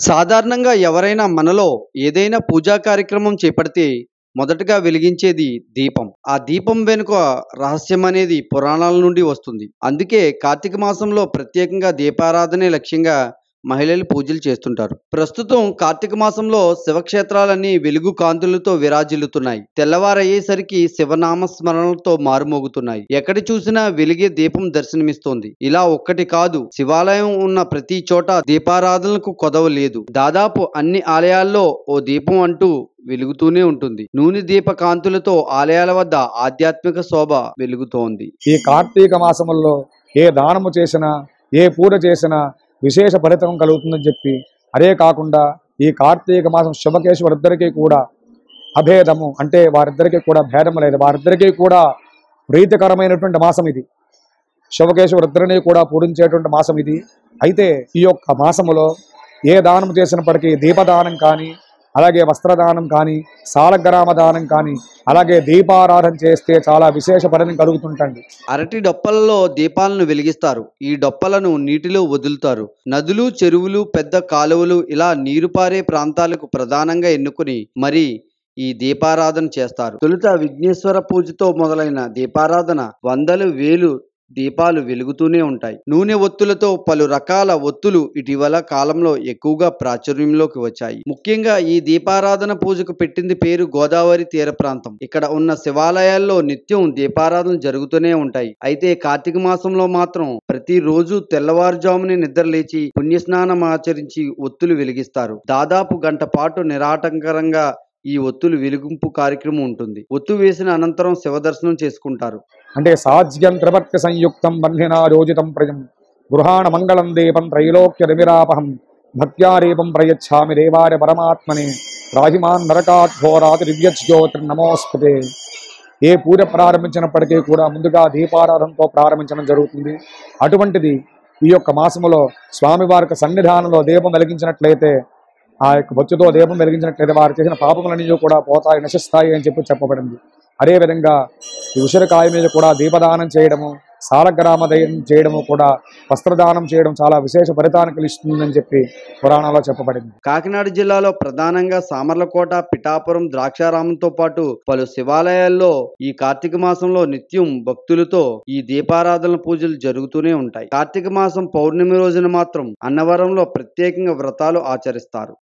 సాధారణంగా ఎవరైనా మనలో ఏదైనా పూజా కార్యక్రమం చేపడితే మొదటగా వెలిగించేది దీపం ఆ దీపం వెనుక రహస్యం అనేది పురాణాల నుండి వస్తుంది అందుకే కార్తీక మాసంలో ప్రత్యేకంగా దీపారాధనే లక్ష్యంగా మహిళలు పూజలు చేస్తుంటారు ప్రస్తుతం కార్తీక మాసంలో శివక్షేత్రాలన్నీ వెలుగు కాంతులతో విరాజిల్లుతున్నాయి తెల్లవారయ్యేసరికి శివనామ స్మరణలతో మారుమోగుతున్నాయి ఎక్కడ చూసినా వెలిగే దీపం దర్శనమిస్తోంది ఇలా ఒక్కటి కాదు శివాలయం ఉన్న ప్రతి చోట దీపారాధనలకు కొదవ లేదు దాదాపు అన్ని ఆలయాల్లో ఓ దీపం అంటూ వెలుగుతూనే ఉంటుంది నూనె దీప కాంతులతో ఆలయాల వద్ద ఆధ్యాత్మిక శోభ వెలుగుతోంది ఈ కార్తీక మాసముల్లో ఏ దానము చేసినా ఏ పూజ చేసినా విశేష ఫలితం కలుగుతుందని చెప్పి అదే కాకుండా ఈ కార్తీక మాసం శుభకేశ్వరిద్దరికీ కూడా అభేదము అంటే వారిద్దరికీ కూడా భేదము లేదు వారిద్దరికీ కూడా ప్రీతికరమైనటువంటి మాసం ఇది శుభకేశ్వరిద్దరిని కూడా పూజించేటువంటి మాసం ఇది అయితే ఈ యొక్క మాసములో ఏ దానం చేసినప్పటికీ దీపదానం కానీ అలాగే వస్త్రదానం కానీ సాలగ్రామ దానం కానీ అలాగే దీపారాధన చేస్తే చాలా విశేష ఫలితం కలుగుతుంటండి అరటి డొప్పలలో దీపాలను వెలిగిస్తారు ఈ డొప్పలను నీటిలో వదులుతారు నదులు చెరువులు పెద్ద కాలువలు ఇలా నీరు పారే ప్రాంతాలకు ప్రధానంగా ఎన్నుకుని మరి ఈ దీపారాధన చేస్తారు తొలుత విఘ్నేశ్వర పూజతో మొదలైన దీపారాధన వందలు వేలు దీపాలు వెలుగుతూనే ఉంటాయి నూనె ఒత్తులతో పలు రకాల ఒత్తులు ఇటీవల కాలంలో ఎక్కువగా ప్రాచుర్యంలోకి వచ్చాయి ముఖ్యంగా ఈ దీపారాధన పూజకు పెట్టింది పేరు గోదావరి తీర ప్రాంతం ఇక్కడ ఉన్న శివాలయాల్లో నిత్యం దీపారాధన జరుగుతూనే ఉంటాయి అయితే కార్తీక మాసంలో మాత్రం ప్రతిరోజు తెల్లవారుజామునే నిద్ర లేచి పుణ్యస్నానం ఆచరించి ఒత్తులు వెలిగిస్తారు దాదాపు గంట పాటు నిరాటంకరంగా ఈ ఒత్తులు వెలిగింపు కార్యక్రమం ఉంటుంది ఒత్తు వేసిన అనంతరం శివ దర్శనం చేసుకుంటారు అంటే సాధ్యం త్రిపత్య సంయుక్తం బంధినా యోజితం ప్రజం గృహాణ మంగళం దీపం త్రైలోక్య రవిరాపహం భక్త్యారీపం ప్రయచ్ఛామి దేవాయ పరమాత్మని రాహిమాన్ నరకాఘోరాతి దివ్యజ్యోతిర్ నమోస్పతే ఏ పూజ ప్రారంభించినప్పటికీ కూడా ముందుగా దీపారాధనతో ప్రారంభించడం జరుగుతుంది అటువంటిది ఈ యొక్క మాసములో స్వామివారికి సన్నిధానంలో దీపం వెలిగించినట్లయితే ఆ యొక్క భక్తితో దీపం వెలిగించినట్లయితే వారు చేసిన పాపములన్నీ కూడా పోతాయి నశిస్తాయి అని చెప్పి చెప్పబడింది అదేవిధంగా ఈ ఉసిరికాయ మీద కూడా దీపదానం చేయడము సాలగ్రామ దయం చేయడము కూడా వస్త్రదానం చేయడం చాలా విశేష ఫలితాన్ని కలిగిస్తుందని చెప్పి పురాణాల్లో చెప్పబడింది కాకినాడ జిల్లాలో ప్రధానంగా సామర్లకోట పిఠాపురం ద్రాక్షారామంతో పాటు పలు శివాలయాల్లో ఈ కార్తీక మాసంలో నిత్యం భక్తులతో ఈ దీపారాధన పూజలు జరుగుతూనే ఉంటాయి కార్తీక మాసం పౌర్ణమి రోజున మాత్రం అన్నవరంలో ప్రత్యేకంగా వ్రతాలు ఆచరిస్తారు